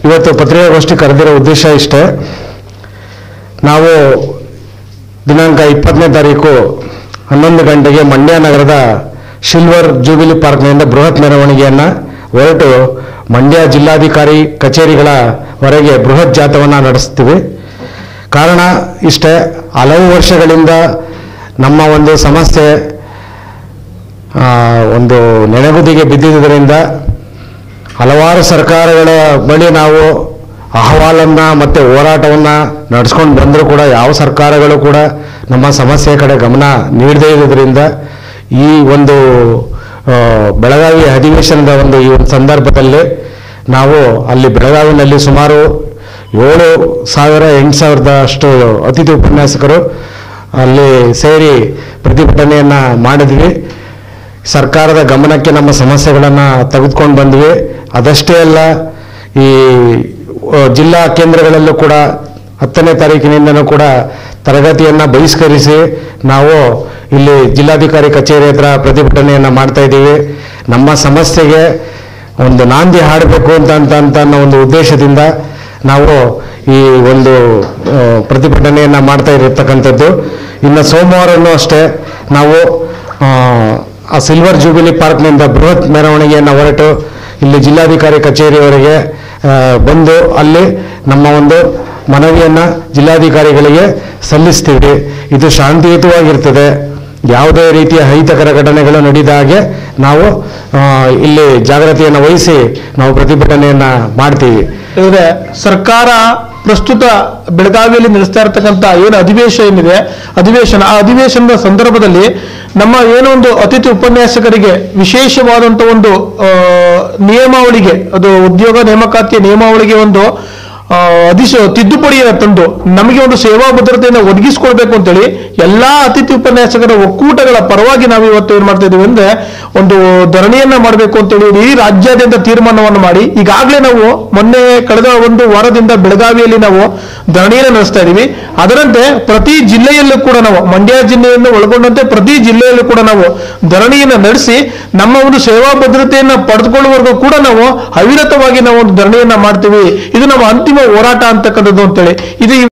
ಇವತ್ತು ಪತ್ರಿಕಾಗೋಷ್ಠಿ ಕರೆದಿರೋ ಉದ್ದೇಶ ಇಷ್ಟೇ ನಾವು ದಿನಾಂಕ ಇಪ್ಪತ್ತನೇ ತಾರೀಕು ಹನ್ನೊಂದು ಗಂಟೆಗೆ ಮಂಡ್ಯ ನಗರದ ಸಿಲ್ವರ್ ಜೂಬಿಲಿ ಪಾರ್ಕ್ನಿಂದ ಬೃಹತ್ ಮೆರವಣಿಗೆಯನ್ನು ಹೊರಟು ಮಂಡ್ಯ ಜಿಲ್ಲಾಧಿಕಾರಿ ಕಚೇರಿಗಳವರೆಗೆ ಬೃಹತ್ ಜಾಥವನ್ನು ನಡೆಸ್ತೀವಿ ಕಾರಣ ಇಷ್ಟೇ ಹಲವು ವರ್ಷಗಳಿಂದ ನಮ್ಮ ಒಂದು ಸಮಸ್ಯೆ ಆ, ಒಂದು ನೆನೆಗುದಿಗೆ ಬಿದ್ದಿದ್ದರಿಂದ ಹಲವಾರು ಸರ್ಕಾರಗಳ ಬಳಿ ನಾವು ಅಹವಾಲನ್ನು ಮತ್ತು ಹೋರಾಟವನ್ನು ನಡೆಸ್ಕೊಂಡು ಬಂದರೂ ಕೂಡ ಯಾವ ಸರ್ಕಾರಗಳು ಕೂಡ ನಮ್ಮ ಸಮಸ್ಯೆ ಕಡೆ ಗಮನ ನೀಡದೇ ಇರೋದ್ರಿಂದ ಈ ಒಂದು ಆ, ಬೆಳಗಾವಿ ಅಧಿವೇಶನದ ಒಂದು ಈ ಒಂದು ಸಂದರ್ಭದಲ್ಲಿ ನಾವು ಅಲ್ಲಿ ಬೆಳಗಾವಿನಲ್ಲಿ ಸುಮಾರು ಏಳು ಸಾವಿರ ಎಂಟು ಸಾವಿರದ ಅಷ್ಟು ಅತಿಥಿ ಉಪನ್ಯಾಸಕರು ಅಲ್ಲಿ ಸೇರಿ ಪ್ರತಿಭಟನೆಯನ್ನು ಮಾಡಿದ್ವಿ ಸರ್ಕಾರದ ಗಮನಕ್ಕೆ ನಮ್ಮ ಸಮಸ್ಯೆಗಳನ್ನು ತೆಗೆದುಕೊಂಡು ಬಂದ್ವಿ ಅದಷ್ಟೇ ಅಲ್ಲ ಈ ಆ, ಜಿಲ್ಲಾ ಕೇಂದ್ರಗಳಲ್ಲೂ ಕೂಡ ಹತ್ತನೇ ತಾರೀಕಿನಿಂದನೂ ಕೂಡ ತರಗತಿಯನ್ನು ಬಹಿಷ್ಕರಿಸಿ ನಾವು ಇಲ್ಲಿ ಜಿಲ್ಲಾಧಿಕಾರಿ ಕಚೇರಿ ಹತ್ರ ಪ್ರತಿಭಟನೆಯನ್ನು ಮಾಡ್ತಾ ಇದ್ದೀವಿ ನಮ್ಮ ಸಮಸ್ಯೆಗೆ ಒಂದು ನಾಂದಿ ಹಾಡಬೇಕು ಅಂತ ಅಂತ ಅಂತ ಅನ್ನೋ ಒಂದು ಉದ್ದೇಶದಿಂದ ನಾವು ಈ ಒಂದು ಆ, ಪ್ರತಿಭಟನೆಯನ್ನು ಮಾಡ್ತಾ ಇರತಕ್ಕಂಥದ್ದು ಇನ್ನು ಸೋಮವಾರನೂ ಅಷ್ಟೇ ನಾವು ಆ, ಆ ಸಿಲ್ವರ್ ಜೂಬಿಲಿ ಪಾರ್ಕ್ನಿಂದ ಬೃಹತ್ ಮೆರವಣಿಗೆಯನ್ನು ಹೊರಟು ಇಲ್ಲಿ ಜಿಲ್ಲಾಧಿಕಾರಿ ಕಚೇರಿಯವರೆಗೆ ಆ, ಬಂದು ಅಲ್ಲಿ ನಮ್ಮ ಒಂದು ಮನವಿಯನ್ನು ಜಿಲ್ಲಾಧಿಕಾರಿಗಳಿಗೆ ಸಲ್ಲಿಸ್ತೀವಿ ಇದು ಶಾಂತಿಯುತವಾಗಿರ್ತದೆ ಯಾವುದೇ ರೀತಿಯ ಅಹಿತಕರ ಘಟನೆಗಳು ನಡೆದ ಹಾಗೆ ನಾವು ಆ, ಇಲ್ಲಿ ಜಾಗ್ರತೆಯನ್ನು ವಹಿಸಿ ನಾವು ಪ್ರತಿಭಟನೆಯನ್ನು ಮಾಡ್ತೀವಿ ಇದ್ರೆ ಸರ್ಕಾರ ಪ್ರಸ್ತುತ ಬೆಳಗಾವಿಯಲ್ಲಿ ನಡೆಸ್ತಾ ಇರತಕ್ಕಂತ ಏನು ಅಧಿವೇಶನ ಏನಿದೆ ಅಧಿವೇಶನ ಆ ಅಧಿವೇಶನದ ಸಂದರ್ಭದಲ್ಲಿ ನಮ್ಮ ಏನೋ ಒಂದು ಅತಿಥಿ ಉಪನ್ಯಾಸಕರಿಗೆ ವಿಶೇಷವಾದಂತ ಒಂದು ಆ, ನಿಯಮಾವಳಿಗೆ ಅದು ಉದ್ಯೋಗ ನೇಮಕಾತಿಯ ನಿಯಮಾವಳಿಗೆ ಒಂದು ಆ, ಅಧಿಶ ತಿದ್ದುಪಡಿಯನ್ನು ತಂದು ನಮಗೆ ಒಂದು ಸೇವಾ ಭದ್ರತೆಯನ್ನು ಒದಗಿಸಿಕೊಡ್ಬೇಕು ಅಂತೇಳಿ ಎಲ್ಲಾ ಅತಿಥಿ ಉಪನ್ಯಾಸಕರ ಒಕ್ಕೂಟಗಳ ಪರವಾಗಿ ನಾವು ಇವತ್ತು ಏನ್ ಮಾಡ್ತಾ ಇದೀವಿ ಅಂದ್ರೆ ಒಂದು ಧರಣಿಯನ್ನ ಮಾಡಬೇಕು ಅಂತೇಳಿ ಇಡೀ ರಾಜ್ಯಾದ್ಯಂತ ತೀರ್ಮಾನವನ್ನು ಮಾಡಿ ಈಗಾಗಲೇ ನಾವು ಮೊನ್ನೆ ಕಳೆದ ಒಂದು ವಾರದಿಂದ ಬೆಳಗಾವಿಯಲ್ಲಿ ನಾವು ಧರಣಿಯನ್ನು ನಡೆಸ್ತಾ ಇದೀವಿ ಅದರಂತೆ ಪ್ರತಿ ಜಿಲ್ಲೆಯಲ್ಲೂ ಕೂಡ ನಾವು ಮಂಡ್ಯ ಜಿಲ್ಲೆಯನ್ನು ಒಳಗೊಂಡಂತೆ ಪ್ರತಿ ಜಿಲ್ಲೆಯಲ್ಲೂ ಕೂಡ ನಾವು ಧರಣಿಯನ್ನು ನಡೆಸಿ ನಮ್ಮ ಒಂದು ಸೇವಾ ಭದ್ರತೆಯನ್ನ ಪಡೆದುಕೊಳ್ಳುವವರೆಗೂ ಕೂಡ ನಾವು ಅವಿರತವಾಗಿ ನಾವು ಒಂದು ಧರಣಿಯನ್ನ ಮಾಡ್ತೀವಿ ಇದು ನಮ್ಮ ಅಂತಿಮ ಹೋರಾಟ ಅಂತಕ್ಕಂಥದ್ದು ಅಂತೇಳಿ ಇದು